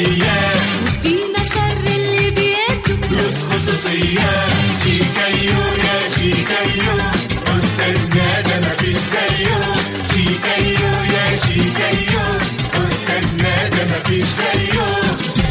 فجريات فينا شر اللي بيده دروس خصوصيات شيكايو يا شيكايو أستاذنا ده مفيش زيه شيكايو يا شيكايو أستاذنا ده مفيش زيه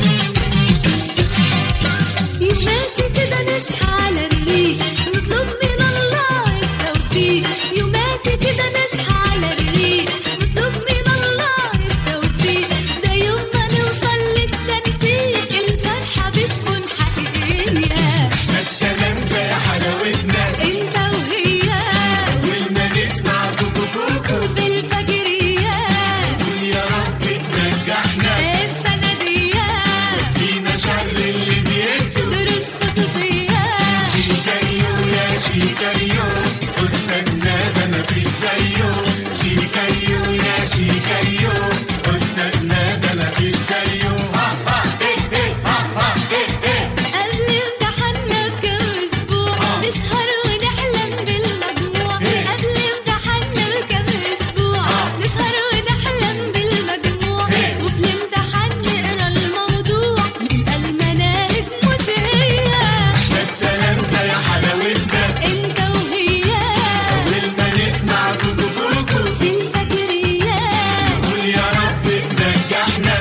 يوماتي كده نصحى على الريق نطلب من الله التوفيق يوماتي كده نصحى على الريق نطلب من الله التوفيق ده يوم ما نوصل للتنسيق الفرحة بتكون حقيقية ما الكلام زي حلاوتنا انت وهي ولما نسمع كوكو كوكو في الفجريات قول يا رب تنجحنا السنديات فينا شر اللي بيده دروس خصوصيات شيكايو يا شيكايو أستاذنا ده مفيش زيه شيكايو يا شيكايو أستاذنا ده مفيش زيه ها ها إيه إيه ها ها إيه إيه قبل امتحاننا بكم اسبوع نسهر ونحلم بالمجموع قبل امتحاننا بكم اسبوع نسهر ونحلم بالمجموع وفي الامتحان نقرا الموضوع نلقى المناهج مش هي ده الكلام زي حلاوتنا انت وهي ولما نسمع كوكو كوكو في الفجريات قول يا رب تنجحنا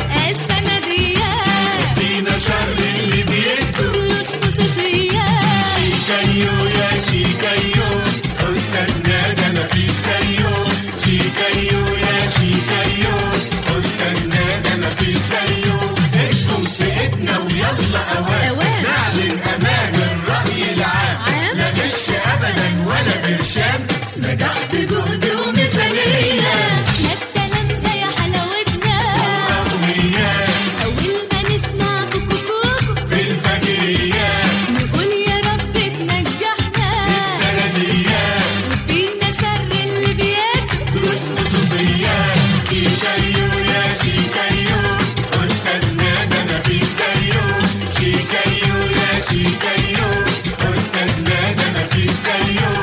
السنديات فينا شر اللي بيده دروس خصوصيات شيكايو يا شيكايو أستاذنا ده مفيش زيه شيكايو يا شيكايو أستاذنا ده مفيش زيه احكم في ايدنا ويلا أوان أوان. نعلن أمان الرأي العام عام. لا غش أبدا ولا برشام نجاح بجهد ومثالية ما الكلام زي حلاوتنا أغنيات أول ما نسمع كوكو كوكو في الفجريات نقول يا رب تنجحنا السنديات فينا شر اللي بياكل دروس خصوصيات شيكايو يا شيكايو أستاذنا ده مفيش زيه شيكايو يا شيكايو أستاذنا ده مفيش زيه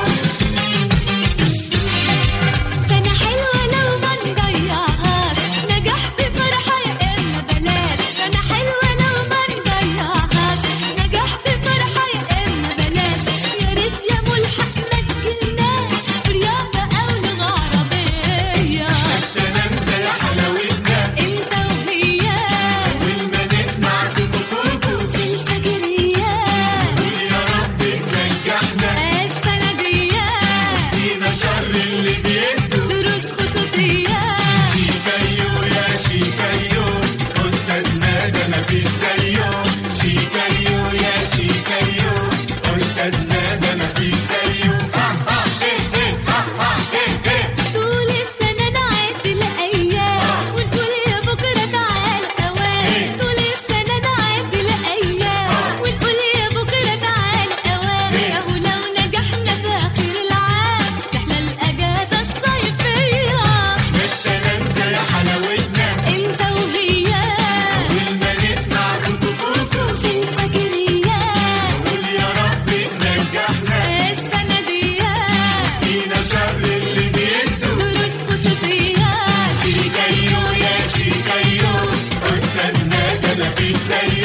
سنة حلوة لو ما نضيعهاش نجاح بفرحة يا إما بلاش سنة حلوة لو ما نضيعهاش نجاح بفرحة يا إما بلاش يا ريت يا ملحق ما تجيلناش رياضة أو لغة عربية السلام زي حلاوتنا انت وهي ولما نسمع كوكو كوكو في الفجريات قول يا رب تنجحنا السنديات فينا شر اللي بيده دروس خصوصيات شيكايو يا شيكايو أستاذنا ده مفيش زيه شيكايو يا شيكايو أستاذنا ده مفيش زيه ها ها إيه إيه ها ها إيه إيه طول السنة نعد الأيام ونقول يا بكرة تعال أوان طول السنة نعد الأيام ونقول يا بكرة تعال أوان أهو لو نجحنا في آخر العام رحلة الأجازة الصيفية السلام زي حلاوتنا انت وهي ولما نسمع كوكو كوكو في الفجريات قول يا رب تنجحنا السنديات فينا شر اللي بيده دروس خصوصيات شيكايو يا شيكايو أستاذنا ده مفيش زيه